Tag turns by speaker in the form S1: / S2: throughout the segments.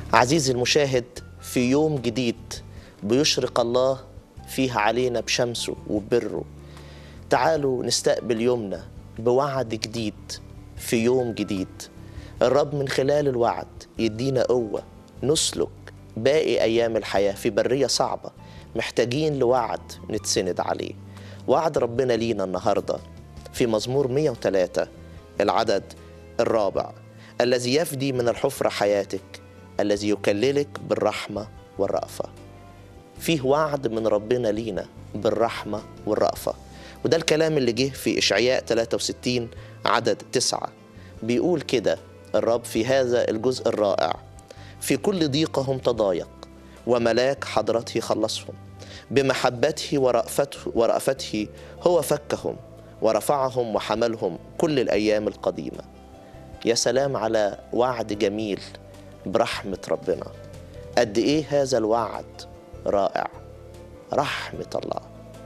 S1: عزيزي المشاهد في يوم جديد بيشرق الله فيه علينا بشمسه وبره تعالوا نستقبل يومنا بوعد جديد في يوم جديد الرب من خلال الوعد يدينا قوة نسلك باقي أيام الحياة في برية صعبة محتاجين لوعد نتسند عليه وعد ربنا لينا النهاردة في مزمور 103 العدد الرابع الذي يفدي من الحفرة حياتك الذي يكللك بالرحمة والرأفة فيه وعد من ربنا لينا بالرحمة والرأفة وده الكلام اللي جه في إشعياء 63 عدد تسعة بيقول كده الرب في هذا الجزء الرائع في كل ضيقهم تضايق وملاك حضرته خلصهم بمحبته ورأفته, ورأفته هو فكهم ورفعهم وحملهم كل الأيام القديمة يا سلام على وعد جميل برحمة ربنا قد إيه هذا الوعد رائع رحمة الله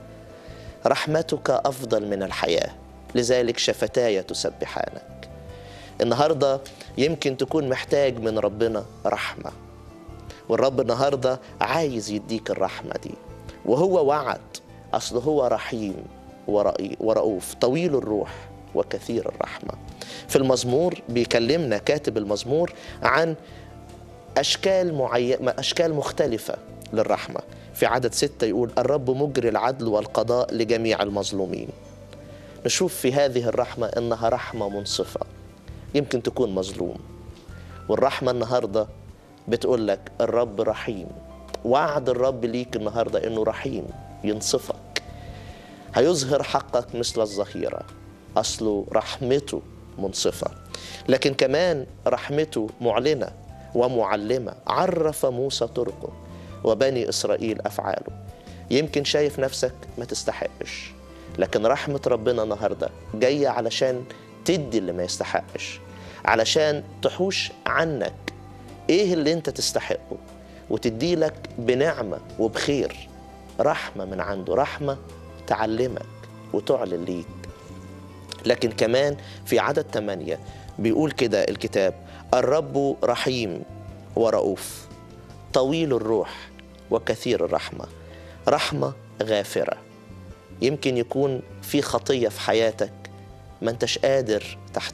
S1: رحمتك أفضل من الحياة لذلك شفتاي تسبحانك النهاردة يمكن تكون محتاج من ربنا رحمة والرب النهاردة عايز يديك الرحمة دي وهو وعد أصل هو رحيم ورؤوف طويل الروح وكثير الرحمة في المزمور بيكلمنا كاتب المزمور عن أشكال معينة أشكال مختلفة للرحمة في عدد ستة يقول الرب مجري العدل والقضاء لجميع المظلومين نشوف في هذه الرحمة إنها رحمة منصفة يمكن تكون مظلوم والرحمة النهاردة بتقول لك الرب رحيم وعد الرب ليك النهاردة إنه رحيم ينصفك هيظهر حقك مثل الظهيرة أصله رحمته منصفة لكن كمان رحمته معلنة ومعلمة عرف موسى طرقه وبني إسرائيل أفعاله يمكن شايف نفسك ما تستحقش لكن رحمة ربنا النهاردة جاية علشان تدي اللي ما يستحقش علشان تحوش عنك ايه اللي انت تستحقه وتدي لك بنعمة وبخير رحمة من عنده رحمة تعلمك وتعلن ليك لكن كمان في عدد ثمانية بيقول كده الكتاب الرب رحيم ورؤوف طويل الروح وكثير الرحمة رحمة غافرة يمكن يكون في خطية في حياتك ما انتش قادر تحت